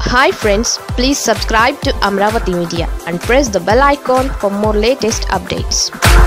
hi friends please subscribe to Amaravati media and press the bell icon for more latest updates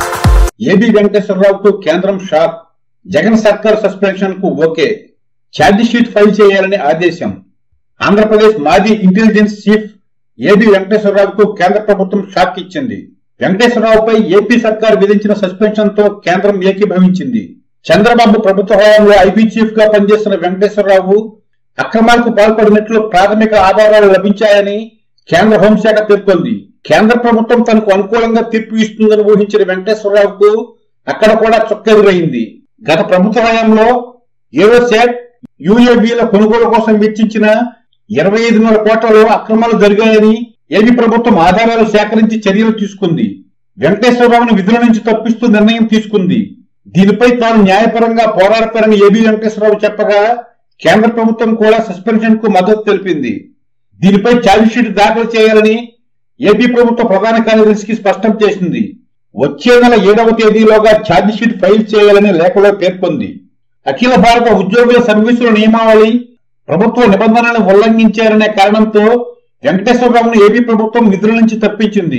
AB వెంకటేశ్వరరావుకు కేంద్రం shock Jagan సర్కార్ suspension కు okay charge sheet file చేయాలని ఆదేశం ఆంధ్రప్రదేశ్ మాజీ intelligence chief AB వెంకటేశ్వరరావుకు కేంద్ర ప్రభుత్వం షాక్ ఇచ్చింది వెంకటేశ్వరరావుపై ఏపీ సర్కార్ విధించిన సస్పెన్షన్ తో కేంద్రం ఏకీభవించింది చంద్రబాబు ప్రభుత్వ హయాంలో ఐబీ చీఫ్ గా పనిచేస్తున్న వెంకటేశ్వరరావు అక్రమాలకు పాల్పడినట్లు ప్రాథమిక ఆధారాలు లభించాయని కేంద్ర హోంశాఖ పేర్కొంది కేంద్ర ప్రభుత్వం తనకు అనుకూలంగా తీర్పు ఇస్తుందని ఊహించిన వెంకటేశ్వరరావుకు అక్కడ కూడా చుక్కెదురైంది గత ప్రభుత్వ హయాంలో ఏరోశాట్ యుఏబీల కొనుగోలు కోసం వెచ్చించిన ఇరవై ఐదున్నర కోట్లలో అక్రమాలు జరిగాయని ఏపీ ప్రభుత్వం ఆధారాలు సేకరించి చర్యలు తీసుకుంది వెంకటేశ్వరరావును విధుల నుంచి తప్పిస్తూ నిర్ణయం తీసుకుంది దీనిపై తాను న్యాయపరంగా పోరాడతారని ఏబీ వెంకటేశ్వరరావు చెప్పగా కేంద్ర ప్రభుత్వం కూడా సస్పెన్షన్ కు మద్దతు తెలిపింది దీనిపై ఛార్జిషీట్ దాఖలు చేయాలని ఏపీ ప్రభుత్వ ప్రధాన కార్యదర్శికి స్పష్టం చేసింది వచ్చే నెల ఏడవ తేదీలోగా ఛార్జిషీట్ ఫైల్ చేయాలని లేఖలో పేర్కొంది అఖిల భారత ఉద్యోగుల సర్వీసుల నియమావళి ప్రభుత్వ నిబంధనలను ఉల్లంఘించారనే కారణంతో వెంకటేశ్వరరావును ఏపీ ప్రభుత్వం విధుల నుంచి తప్పించింది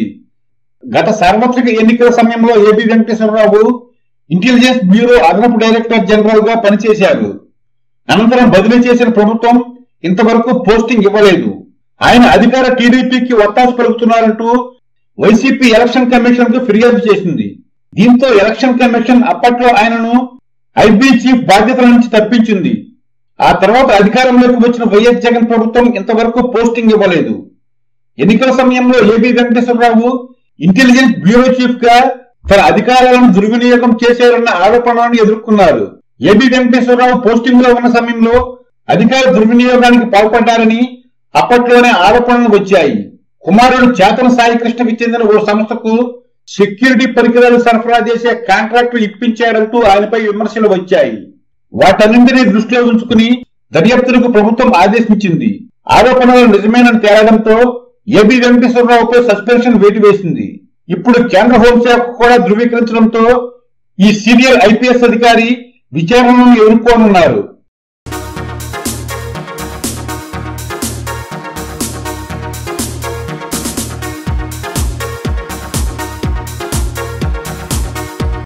గత సార్వత్రిక ఎన్నికల సమయంలో ఏపీ వెంకటేశ్వరరావు ఇంటెలిజెన్స్ బ్యూరో అదనపు డైరెక్టర్ జనరల్ గా పనిచేశారు అనంతరం బదిలీ చేసిన ప్రభుత్వం ఇంతవరకు పోస్టింగ్ ఇవ్వలేదు ఆయన అధికార టీడీపీకి ఒత్తాసు పలుకుతున్నారంటూ వైసీపీ ఎలక్షన్ కమిషన్ కు ఫిర్యాదు చేసింది దీంతో ఎలక్షన్ కమిషన్ అప్పట్లో ఆయనను ఐబీ చీఫ్ బాధ్యతల నుంచి తప్పించింది ఆ తర్వాత అధికారంలోకి వచ్చిన వైఎస్ జగన్ ప్రభుత్వం ఇంతవరకు పోస్టింగ్ ఇవ్వలేదు ఎన్నికల సమయంలో AB Venkateswara Rao intelligence bureau chief గా తన అధికారాలను దుర్వినియోగం చేశారన్న ఆరోపణలను ఎదుర్కొన్నారు ఏబీ వెంకటేశ్వరరావు పోస్టింగ్ లో ఉన్న సమయంలో అధికార దుర్వినియోగానికి పాల్పడ్డారని అప్పట్లోనే ఆరోపణలు వచ్చాయి కుమారుడు చేతన సాయి కృష్ణకి చెందిన ఓ సంస్థకు సెక్యూరిటీ పరికరాలు సరఫరా చేసే కాంట్రాక్టు ఇప్పించాడంటూ ఆయనపై విమర్శలు వచ్చాయి వాటన్నింటినీ దృష్టిలో ఉంచుకుని దర్యాప్తులకు ప్రభుత్వం ఆదేశించింది ఆరోపణలు నిజమేనని తేలడంతో ఏబీ వెంకటేశ్వరరావుపై సస్పెన్షన్ వేటు వేసింది ఇప్పుడు కేంద్ర హోంశాఖ కూడా ధృవీకరించడంతో ఈ సీనియర్ ఐపీఎస్ అధికారి విచారణను ఎదుర్కోనున్నారు